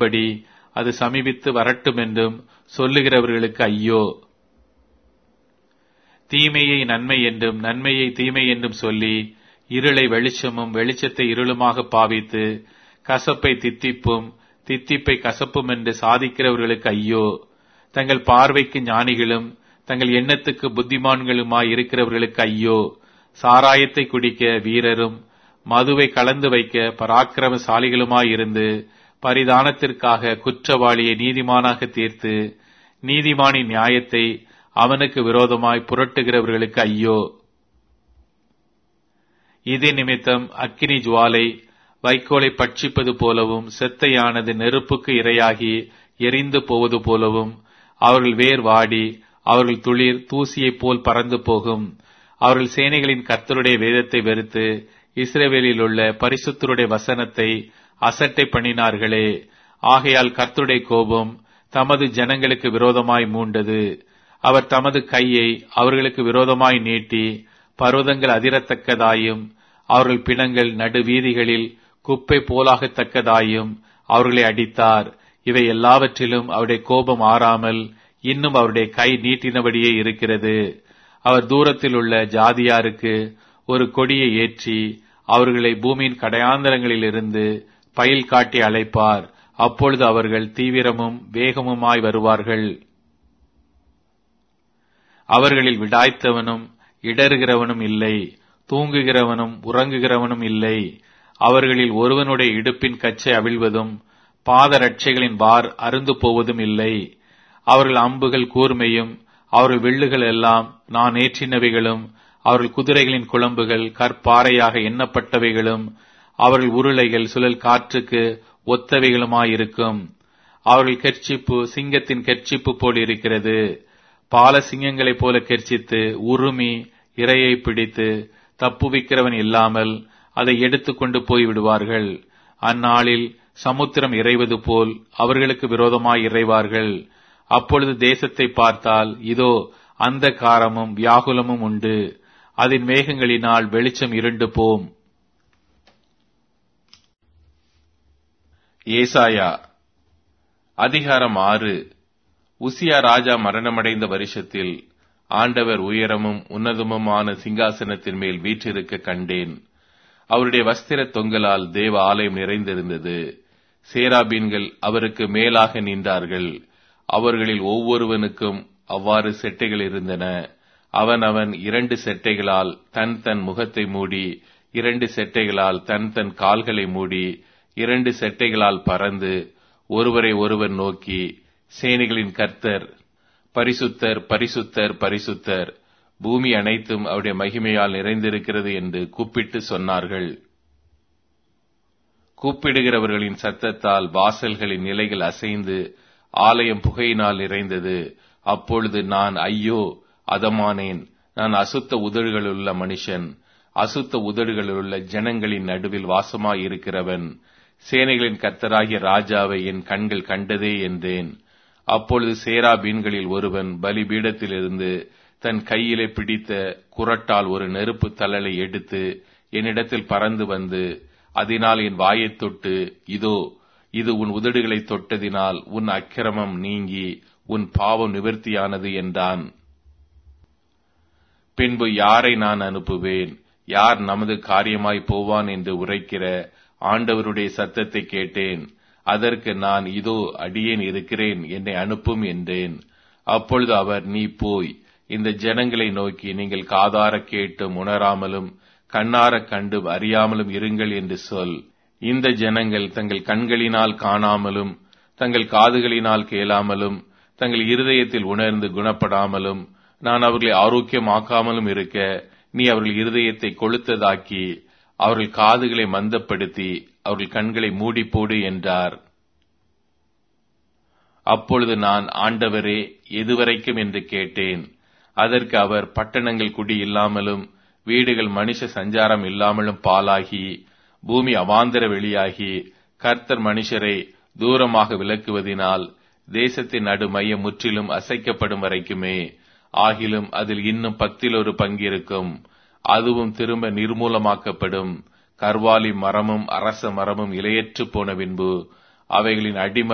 இருக்கும்படி அது சமீபித்து வரட்டும் என்றும் சொல்லுகிறவர்களுக்கு ஐயோ தீமையை நன்மை என்றும் நன்மையை தீமை என்றும் சொல்லி இருளை வெளிச்சமும் வெளிச்சத்தை இருளுமாக பாவித்து கசப்பை தித்திப்பும் தித்திப்பை கசப்பும் என்று சாதிக்கிறவர்களுக்கு ஐயோ தங்கள் பார்வைக்கு ஞானிகளும் தங்கள் எண்ணத்துக்கு புத்திமான்களுமாய் இருக்கிறவர்களுக்கு ஐயோ சாராயத்தை குடிக்க வீரரும் மதுவை கலந்து வைக்க பராக்கிரமசாலிகளுமாயிருந்து பரிதானத்திற்காக குற்றவாளியை நீதிமானாக தீர்த்து நீதிமானின் நியாயத்தை அவனுக்கு விரோதமாய் புரட்டுகிறவர்களுக்கு ஐயோ இதே நிமித்தம் அக்கினி ஜுவாலை வைக்கோலை பட்சிப்பது போலவும் செத்தையானது நெருப்புக்கு இரையாகி எரிந்து போவது போலவும் அவர்கள் வேர் வாடி அவர்கள் துளிர் தூசியைப் போல் பறந்து போகும் அவர்கள் சேனைகளின் கர்த்தருடைய வேதத்தை வெறுத்து இஸ்ரேவேலில் உள்ள பரிசுத்தருடைய வசனத்தை அசட்டை பண்ணினார்களே ஆகையால் கர்த்தருடைய கோபம் தமது ஜனங்களுக்கு விரோதமாய் மூண்டது அவர் தமது கையை அவர்களுக்கு விரோதமாய் நீட்டி பர்வதங்கள் அதிரத்தக்கதாயும் அவர்கள் பிணங்கள் நடு வீதிகளில் குப்பை போலாகத்தக்கதாயும் அவர்களை அடித்தார் இவை எல்லாவற்றிலும் அவருடைய கோபம் ஆறாமல் இன்னும் அவருடைய கை நீட்டினபடியே இருக்கிறது அவர் தூரத்தில் உள்ள ஜாதியாருக்கு ஒரு கொடியை ஏற்றி அவர்களை பூமியின் கடையாந்தரங்களிலிருந்து பயில் காட்டி அழைப்பார் அப்பொழுது அவர்கள் தீவிரமும் வேகமுமாய் வருவார்கள் அவர்களில் விடாய்த்தவனும் இடறுகிறவனும் இல்லை தூங்குகிறவனும் உறங்குகிறவனும் இல்லை அவர்களில் ஒருவனுடைய இடுப்பின் கச்சை அவிழ்வதும் பாதரட்சைகளின் வார் அருந்து போவதும் இல்லை அவர்கள் அம்புகள் கூர்மையும் அவர்கள் வில்லுகள் எல்லாம் நான் ஏற்றினவைகளும் அவர்கள் குதிரைகளின் குழம்புகள் கற்பாறையாக எண்ணப்பட்டவைகளும் அவர்கள் உருளைகள் சுழல் காற்றுக்கு ஒத்தவைகளுமாயிருக்கும் அவர்கள் கெர்ச்சிப்பு சிங்கத்தின் கெர்ச்சிப்பு போல் இருக்கிறது பால சிங்கங்களைப் போல கெர்ச்சித்து உருமி இரையை பிடித்து தப்புவிக்கிறவன் இல்லாமல் அதை எடுத்துக்கொண்டு போய் விடுவார்கள் அந்நாளில் சமுத்திரம் இறைவது போல் அவர்களுக்கு விரோதமாய் இறைவார்கள் அப்பொழுது தேசத்தை பார்த்தால் இதோ அந்த காரமும் வியாகுலமும் உண்டு அதன் மேகங்களினால் வெளிச்சம் இருண்டு போம் ஏசாயா அதிகாரம் ஆறு உசியா ராஜா மரணமடைந்த வருஷத்தில் ஆண்டவர் உயரமும் உன்னதமுமான சிங்காசனத்தின் மேல் வீற்றிருக்க கண்டேன் அவருடைய வஸ்திர தொங்கலால் தேவ ஆலயம் நிறைந்திருந்தது சேராபீன்கள் அவருக்கு மேலாக நின்றார்கள் அவர்களில் ஒவ்வொருவனுக்கும் அவ்வாறு செட்டைகள் இருந்தன அவன் அவன் இரண்டு செட்டைகளால் தன் தன் முகத்தை மூடி இரண்டு செட்டைகளால் தன் தன் கால்களை மூடி இரண்டு செட்டைகளால் பறந்து ஒருவரை ஒருவர் நோக்கி சேனைகளின் கர்த்தர் பரிசுத்தர் பரிசுத்தர் பரிசுத்தர் பூமி அனைத்தும் அவருடைய மகிமையால் நிறைந்திருக்கிறது என்று கூப்பிட்டு சொன்னார்கள் கூப்பிடுகிறவர்களின் சத்தத்தால் வாசல்களின் நிலைகள் அசைந்து ஆலயம் புகையினால் நிறைந்தது அப்பொழுது நான் ஐயோ அதமானேன் நான் அசுத்த உதடுகளுள்ள மனுஷன் அசுத்த உதடுகளுள்ள ஜனங்களின் நடுவில் வாசமாயிருக்கிறவன் சேனைகளின் கர்த்தராகிய ராஜாவை என் கண்கள் கண்டதே என்றேன் அப்பொழுது சேராபீன்களில் ஒருவன் பலிபீடத்திலிருந்து தன் கையிலே பிடித்த குரட்டால் ஒரு நெருப்பு தழலை எடுத்து என்னிடத்தில் பறந்து வந்து அதனால் என் வாயைத் தொட்டு இதோ இது உன் உதடுகளை தொட்டதினால் உன் அக்கிரமம் நீங்கி உன் பாவம் நிவர்த்தியானது என்றான் பின்பு யாரை நான் அனுப்புவேன் யார் நமது காரியமாய் போவான் என்று உரைக்கிற ஆண்டவருடைய சத்தத்தை கேட்டேன் அதற்கு நான் இதோ அடியேன் இருக்கிறேன் என்னை அனுப்பும் என்றேன் அப்பொழுது அவர் நீ போய் இந்த ஜனங்களை நோக்கி நீங்கள் காதார கேட்டும் உணராமலும் கண்ணார கண்டு அறியாமலும் இருங்கள் என்று சொல் இந்த ஜனங்கள் தங்கள் கண்களினால் காணாமலும் தங்கள் காதுகளினால் கேளாமலும் தங்கள் இருதயத்தில் உணர்ந்து குணப்படாமலும் நான் அவர்களை ஆரோக்கியமாக்காமலும் இருக்க நீ அவர்கள் இருதயத்தை கொளுத்ததாக்கி அவர்கள் காதுகளை மந்தப்படுத்தி அவர்கள் கண்களை மூடி போடு என்றார் அப்பொழுது நான் ஆண்டவரே எதுவரைக்கும் என்று கேட்டேன் அதற்கு அவர் பட்டணங்கள் குடி இல்லாமலும் வீடுகள் மனுஷ சஞ்சாரம் இல்லாமலும் பாலாகி பூமி அவாந்தர வெளியாகி கர்த்தர் மனுஷரை தூரமாக விலக்குவதினால் தேசத்தின் நடு மையம் முற்றிலும் அசைக்கப்படும் வரைக்குமே ஆகிலும் அதில் இன்னும் பத்தில் ஒரு பங்கிருக்கும் அதுவும் திரும்ப நிர்மூலமாக்கப்படும் கர்வாலி மரமும் அரச மரமும் இலையற்று போன பின்பு அவைகளின் அடிம